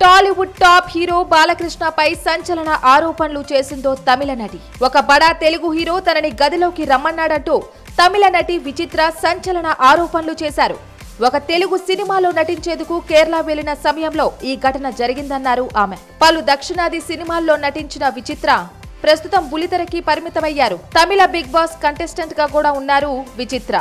Tollywood top hero బాలకృష్ణపై సంచలన ఆరోపణలు చేసిందో తమిళ నటి ఒక బడా తెలుగు హీరో తనని గదిలోకి రమ్మన్నాడంటూ తమిళ నటి విచిత్ర సంచలన ఆరోపణలు చేశారు ఒక తెలుగు సినిమాలో నటించేందుకు కేరళ వెళ్లిన సమయంలో ఈ ఘటన జరిగిందన్నారు ఆమె పలు దక్షిణాది సినిమాల్లో నటించిన విచిత్ర ప్రస్తుతం బులితెరకి పరిమితమయ్యారు తమిళ బిగ్ బాస్ కంటెస్టెంట్ గా కూడా ఉన్నారు విచిత్ర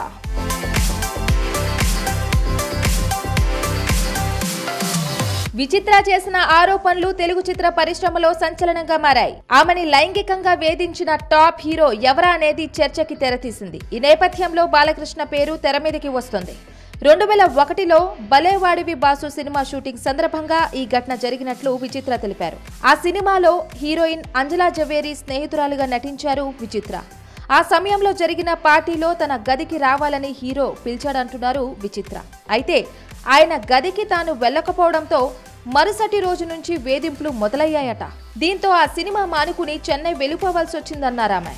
విచిత్ర చేసిన ఆరోపణలు తెలుగు చిత్ర పరిశ్రమలో సంచలనంగా మారాయి ఆమెని లైంగికంగా వేధించిన టాప్ హీరో ఎవరా అనేది చర్చకి తెరతీసింది ఈ నేపథ్యంలో బాలకృష్ణ పేరు తెర మీదకి వస్తుంది రెండు వేల ఒకటిలో బలేవాడివి బాసు సినిమా షూటింగ్ సందర్భంగా ఈ ఘటన జరిగినట్లు విచిత్ర తెలిపారు ఆ సినిమాలో హీరోయిన్ అంజలా జవేరి స్నేహితురాలుగా నటించారు విచిత్ర ఆ సమయంలో జరిగిన పార్టీలో తన గదికి రావాలని హీరో పిలిచాడంటున్నారు విచిత్ర అయితే ఆయన గదికి తాను వెళ్ళకపోవడంతో మరుసటి రోజు నుంచి వేధింపులు మొదలయ్యాయట దీంతో ఆ సినిమా మానుకుని చెన్నై వెళ్ళిపోవాల్సి వచ్చిందన్నారామె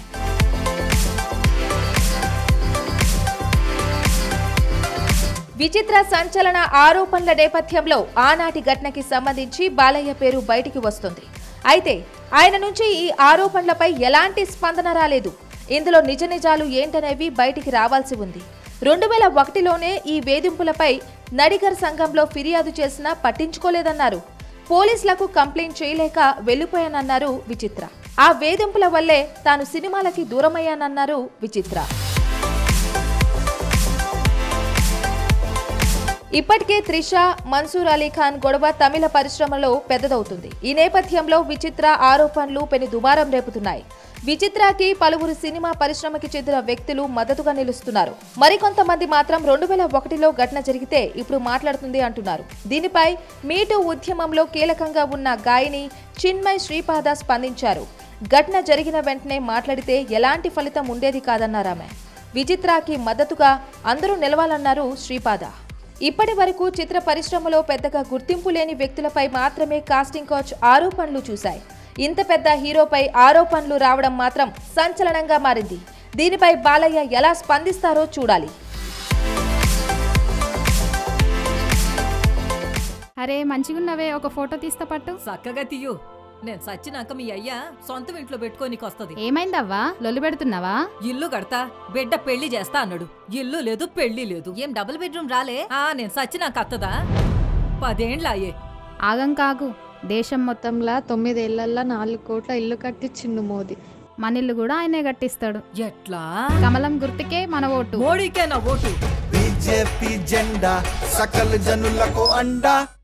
విచిత్ర సంచలన ఆరోపణల నేపథ్యంలో ఆనాటి ఘటనకి సంబంధించి బాలయ్య పేరు బయటికి వస్తుంది అయితే ఆయన నుంచి ఈ ఆరోపణలపై ఎలాంటి స్పందన రాలేదు ఇందులో నిజ నిజాలు ఏంటనేవి బయటికి రావాల్సి ఉంది రెండు వేల ఒకటిలోనే ఈ వేధింపులపై నడిగర్ సంఘంలో ఫిర్యాదు చేసినా పట్టించుకోలేదన్నారు పోలీసులకు కంప్లైంట్ చేయలేక వెళ్లిపోయానన్నారు విచిత్ర ఆ వేధింపుల వల్లే తాను సినిమాలకి దూరమయ్యానన్నారు విచిత్ర ఇప్పటికే త్రిష మన్సూర్ అలీ ఖాన్ గొడవ తమిళ పరిశ్రమలో పెద్దదవుతుంది ఈ నేపథ్యంలో విచిత్ర ఆరోపణలు పెను దుమారం రేపుతున్నాయి విచిత్రకి పలువురు సినిమా పరిశ్రమకి చెందిన వ్యక్తులు మద్దతుగా నిలుస్తున్నారు మరికొంతమంది మాత్రం రెండు వేల ఒకటిలో ఘటన జరిగితే ఇప్పుడు మాట్లాడుతుంది అంటున్నారు దీనిపై మీటూ ఉద్యమంలో కీలకంగా ఉన్న గాయని చిన్మయ్ శ్రీపాద స్పందించారు ఘటన జరిగిన వెంటనే మాట్లాడితే ఎలాంటి ఫలితం ఉండేది కాదన్నారామె విచిత్రకి మద్దతుగా అందరూ నిలవాలన్నారు శ్రీపాద ఇప్పటి వరకు చిత్ర పరిశ్రమలో పెద్దగా గుర్తింపు లేని వ్యక్తులపై మాత్రమే కాస్టింగ్ కోచ్ ఆరోపణలు చూశాయి ఇంత పెద్ద హీరోపై ఆరోపణలు రావడం మాత్రం సంచలనంగా మారింది దీనిపై బాలయ్య ఎలా స్పందిస్తారో చూడాలి అరే మంచిగున్నవే ఒక ఫోటో తీస్తా పట్టు చక్కగా తీయు నేను సచ్చినాక మీ అయ్యా సొంత ఇంట్లో పెట్టుకోనికొస్తది ఏమైందవ్వా లొల్లి పెడుతున్నావా ఇల్లు కడతా బిడ్డ పెళ్లి చేస్తా అన్నాడు ఇల్లు లేదు పెళ్లి లేదు ఏం డబుల్ బెడ్రూమ్ రాలే ఆ నేను సచ్చినాక అత్తదా పదేండ్లాయే ఆగం కాకు దేశం మొత్తంలో తొమ్మిదేళ్లలో నాలుగు కోట్ల ఇల్లు కట్టించిండు మోదీ మన ఇల్లు కూడా ఆయనే కట్టిస్తాడు ఎట్లా కమలం గుర్తుకే మన ఓటు మోడీకే నా ఓటు బీజేపీ జెండా సకల జనులకు అండా